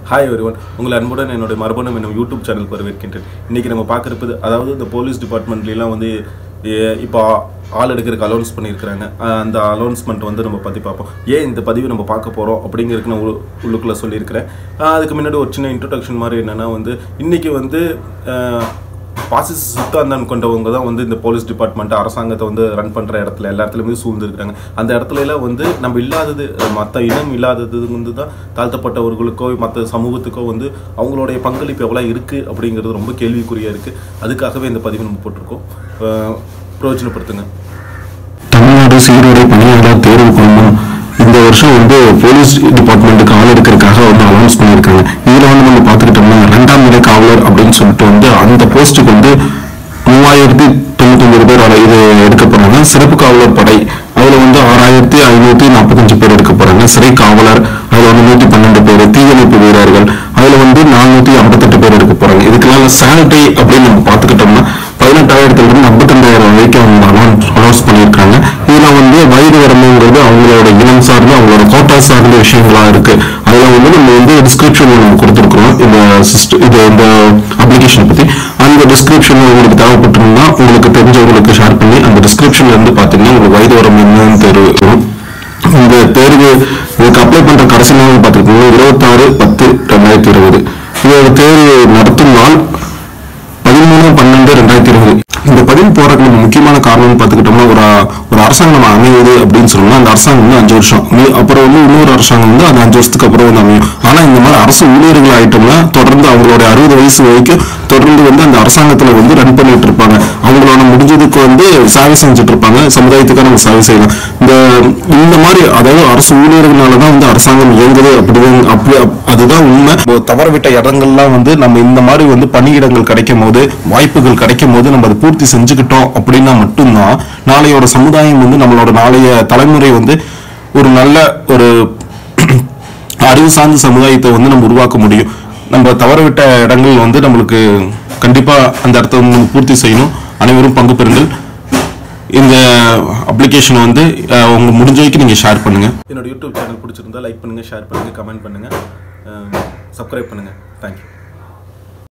hi ஒருவன் உங்களை அன்புடன் என்னுடைய மரபணம் என்னும் யூடியூப் சேனலுக்கு வரவேற்கின்றேன் இன்றைக்கி நம்ம பார்க்குறது அதாவது இந்த போலீஸ் டிபார்ட்மெண்ட்லாம் வந்து எ- இப்போ ஆள் எடுக்கிறதுக்கு அலௌன்ஸ் பண்ணியிருக்கிறாங்க அஹ் அந்த அலௌன்ஸ்மெண்ட் வந்து நம்ம பற்றி பார்ப்போம் ஏன் இந்த பதிவு நம்ம பார்க்க போகிறோம் அப்படிங்கிறதுக்கு நான் உள்ள- உள்ளுக்குள்ளே சொல்லியிருக்கிறேன் அஹ் அதுக்கு முன்னாடி ஒரு சின்ன இன்ட்ரடக்ஷன் மாதிரி என்னென்னா வந்து இன்றைக்கி வந்து அஹ், பாசிச சித்தாந்தம் கொண்டவங்க தான் வந்து இந்த போலீஸ் டிபார்ட்மெண்ட் அரசாங்கத்தை வந்து ரன் பண்ணுற இடத்துல எல்லா இடத்துலையுமே சூழ்ந்துருக்காங்க அந்த இடத்துல எல்லாம் வந்து நம்ம இல்லாதது மற்ற இனம் இல்லாதது வந்து தான் தாழ்த்தப்பட்டவர்களுக்கோ மற்ற சமூகத்துக்கோ வந்து அவங்களுடைய பங்களிப்பு எவ்வளோ இருக்குது அப்படிங்கிறது ரொம்ப கேள்விக்குறியாக இருக்குது அதுக்காகவே இந்த பதிவு நம்ம போட்டிருக்கோம் அஹ் பிரயோஜனப்படுத்துங்க தமிழ்நாடு சீருடை பணியாளர் தேர்வு குழுமம் இந்த வருஷம் வந்து போலீஸ் டிபார்ட்மெண்ட்டுக்கு ஆள் எடுக்கிறதுக்காக வந்து அனௌன்ஸ் பண்ணியிருக்காங்க இதில் வந்து நம்ம பார்த்துக்கிட்டோம்னா ரெண்டாம் நிலை காவலர் அப்படின்னு சொல்லிட்டு வந்து அந்த போஸ்ட்டுக்கு வந்து மூவாயிரத்தி தொண்ணூத்தொம்பது பேர் வரை இது எடுக்க போறாங்க சிறப்பு காவலர் படை அதுல வந்து ஆறாயிரத்தி ஐநூத்தி நாற்பத்தஞ்சு பேர் எடுக்க போறாங்க சிறை காவலர் அதுல வந்து நூத்தி பன்னெண்டு பேர் தீயணைப்பு வீரர்கள் அதுல வந்து நானூத்தி ஐம்பத்தெட்டு பேர் எடுக்க போறாங்க இதுக்கெல்லாம் சேலரி அப்படின்னு நம்ம பார்த்துக்கிட்டோம்னா பதினெட்டாயிரத்துல இருந்து ஐம்பத்தெண்டாயிரம் வரைக்கும் அவங்க அனௌன்ஸ் அனௌன்ஸ் பண்ணியிருக்காங்க இதுல வந்து வயது வரம்புங்கிறது அவங்களோட இனம் சார்ந்து அவங்களோட கோட்டா சார்ந்த விஷயங்களா இருக்கு அதுல வந்து நம்ம வந்து டிஸ்கிரிப்ஷன் நம்ம கொடுத்துருக்கோம் இந்த சிஸ்டம் இது இந்த அப்ளிகேஷன் பத்தி அந்த டிஸ்கிரிப்ஷன் உங்களுக்கு தேவைப்பட்டிருந்தா உங்களுக்கு தெரிஞ்சவங்களுக்கு ஷேர் பண்ணி அந்த டிஸ்கிரிப்ஷன்ல இருந்து பாத்தீங்கன்னா உங்களுக்கு வயது வரம்பு என்னன்னு தெரியும் இந்த தேர்வு இதுக்கு அப்ளை பண்ற கடைசி நாள் பார்த்துருக்கீங்க இருபத்தாறு பத்து ரெண்டாயிரத்தி இருபது இதோட தேர்வு நடத்தும் நாள் பதிமூணு பன்னெண்டு ரெண்டாயிரத்தி இருபது இந்த பதிவு போறதுக்கு நம்ம முக்கியமான காரணம்னு பார்த்துக்கிட்டோம்னா ஒரு ஒரு அரசாங்கம் நம்ம அமையுது அப்படின்னு சொல்லணும்னா அந்த அரசாங்கம் வந்து அஞ்சு வருஷம் மீ- அப்புறம் வந்து இன்னொரு அரசாங்கம் வந்து அந்த அஞ்சு வருஷத்துக்கு அப்புறம் வந்து அமையும் ஆனா இந்த மாதிரி அரசு ஊழியர்கள் ஆயிட்டோம்னா தொடர்ந்து அவங்களோட அறுபது வயசு வரைக்கும் தொடர்ந்து வந்து அந்த அரசாங்கத்துல வந்து ரன் பண்ணிட்டு இருப்பாங்க அவங்களோட முடிஞ்சதுக்கு வந்து சேவை செஞ்சுட்டு இருப்பாங்க சமுதாயத்துக்காக நம்ம சேவை செய்யலாம் இந்த இந்த மாதிரி அதாவது அரசு ஊழியர்களால தான் வந்து அரசாங்கம் இயங்குது அப்படிதான் அப்படி அதுதான் உண்மை இப்போ தவறவிட்ட இடங்கள்லாம் வந்து நம்ம இந்த மாதிரி வந்து பணியிடங்கள் கிடைக்கும் போது வாய்ப்புகள் கிடைக்கும் போது நம்ம அதை பூர்த்தி செஞ்சுக்கிட்டோம் அப்படின்னா மட்டும்தான் நாளையோட சமுதாயம் வந்து நம்மளோட நாளைய தலைமுறை வந்து ஒரு நல்ல ஒரு அறிவு சார்ந்த சமுதாயத்தை வந்து நம்ம உருவாக்க முடியும் நம்ம தவறவிட்ட இடங்கள் வந்து நம்மளுக்கு கண்டிப்பா அந்த இடத்த வந்து நம்ம பூர்த்தி செய்யணும் அனைவரும் பங்கு பெறுங்கள் இந்த அப்ளிகேஷனை வந்து அஹ், உங்க முடிஞ்ச வரைக்கும் நீங்க ஷேர் பண்ணுங்க என்னோட யூடியூப் சேனல் பிடிச்சிருந்தா லைக் பண்ணுங்கள் ஷேர் பண்ணுங்கள் கமெண்ட் பண்ணுங்கள் சப்ஸ்கிரைப் பண்ணுங்கள் தேங்க்யூ